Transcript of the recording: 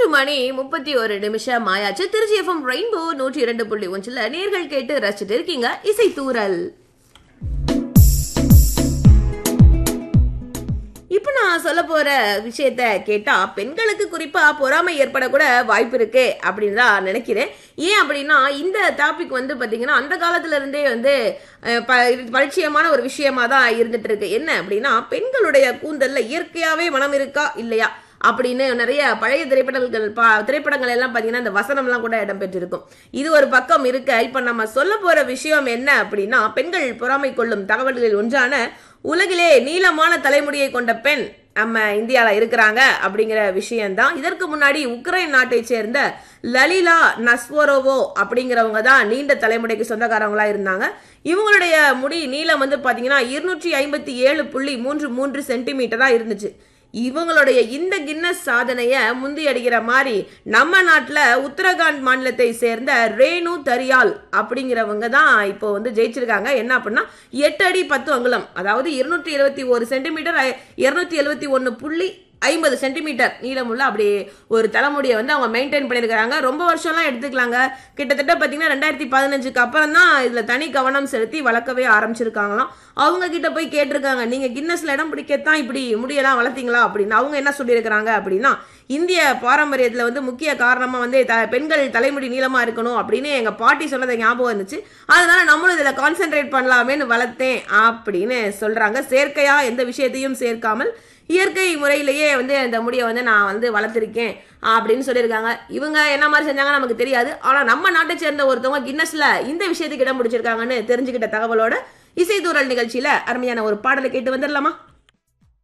மணி முப்பத்தி ஒரு நிமிஷம் ஆயாச்சு திருச்சி எஃப்எம் ரெயின்போ நூற்றி இரண்டு புள்ளி ஒன்றுல நேர்கள் கேட்டு ரசிச்சுட்டு இருக்கீங்க இசை தூரல் இப்போ நான் சொல்ல போற விஷயத்த கேட்டா பெண்களுக்கு குறிப்பா பொறாமை ஏற்படக்கூட வாய்ப்பு இருக்கு அப்படின்னு தான் நினைக்கிறேன் ஏன் அப்படின்னா இந்த டாபிக் வந்து பாத்தீங்கன்னா அந்த காலத்துல இருந்தே வந்து அஹ், ப- இது பரிச்சயமான ஒரு விஷயமா தான் இருந்துட்டு இருக்கு என்ன அப்படின்னா பெண்களுடைய கூந்தல்ல இயற்கையாவே மனம் இருக்கா இல்லையா அப்படின்னு நிறைய பழைய திரைப்படங்கள் பா திரைப்படங்கள் எல்லாம் பார்த்தீங்கன்னா இந்த வசனம்லாம் கூட இடம்பெற்றிருக்கும் இது ஒரு பக்கம் இருக்க இப்போ நம்ம சொல்ல போற விஷயம் என்ன அப்படின்னா பெண்கள் பொறாமை கொள்ளும் தகவல்களில் ஒன்றான உலகிலே நீளமான தலைமுடியை கொண்ட பெண் நம்ம இந்தியாவில் இருக்கிறாங்க அப்படிங்கிற விஷயம்தான் இதற்கு முன்னாடி உக்ரைன் நாட்டை சேர்ந்த லலிலா நஸ்வரோவோ அப்படிங்கிறவங்க தான் நீண்ட தலைமுடிக்கு சொந்தக்காரங்களா இருந்தாங்க இவங்களுடைய முடி நீளம் வந்து பார்த்தீங்கன்னா இருநூற்றி ஐம்பத்தி ஏழு புள்ளி மூன்று மூன்று சென்டிமீட்டராக இருந்துச்சு இவங்களுடைய இந்த கின்னஸ் சாதனையை முந்தி அடிக்கிற மாதிரி நம்ம நாட்டில் உத்தரகாண்ட் மாநிலத்தை சேர்ந்த ரேணு தரியால் அப்படிங்கிறவங்க தான் இப்போ வந்து ஜெயிச்சிருக்காங்க என்ன அப்படின்னா எட்டு அடி பத்து அங்குலம் அதாவது இருநூற்றி எழுபத்தி ஒரு சென்டிமீட்டர் இருநூத்தி எழுபத்தி ஒன்று புள்ளி ஐம்பது சென்டிமீட்டர் நீளமுள்ள அப்படி ஒரு தலைமுடியை வந்து அவங்க மெயின்டைன் பண்ணியிருக்கிறாங்க ரொம்ப வருஷம்லாம் எடுத்துக்கலாங்க கிட்டத்தட்ட பார்த்தீங்கன்னா ரெண்டாயிரத்தி பதினஞ்சுக்கு அப்புறம் தான் இதில் தனி கவனம் செலுத்தி வளர்க்கவே ஆரம்பிச்சிருக்காங்களாம் அவங்க கிட்ட போய் கேட்டிருக்காங்க நீங்கள் கின்னஸ்ல இடம் பிடிக்கத்தான் இப்படி முடியெல்லாம் வளர்த்தீங்களா அப்படின்னு அவங்க என்ன சொல்லியிருக்கிறாங்க அப்படின்னா இந்திய பாரம்பரியத்தில் வந்து முக்கிய காரணமாக வந்து த பெண்கள் தலைமுடி நீளமாக இருக்கணும் அப்படின்னு எங்கள் பாட்டி சொன்னது ஞாபகம் இருந்துச்சு அதனால நம்மளும் இதில் கான்சென்ட்ரேட் பண்ணலாமேன்னு வளர்த்தேன் அப்படின்னு சொல்கிறாங்க செயற்கையாக எந்த விஷயத்தையும் சேர்க்காமல் இயற்கை முறையிலேயே வந்து இந்த முடியை வந்து நான் வந்து வளர்த்துருக்கேன் அப்படின்னு சொல்லியிருக்காங்க இவங்க என்ன மாதிரி செஞ்சாங்க நமக்கு தெரியாது ஆனால் நம்ம நாட்டை சேர்ந்த ஒருத்தவங்க கின்னஸ்ல இந்த விஷயத்துக்கு இடம் பிடிச்சிருக்காங்கன்னு தெரிஞ்சுக்கிட்ட தகவலோட இசைத்தூரல் நிகழ்ச்சியில அருமையான ஒரு பாடலை கேட்டு வந்துடலாமா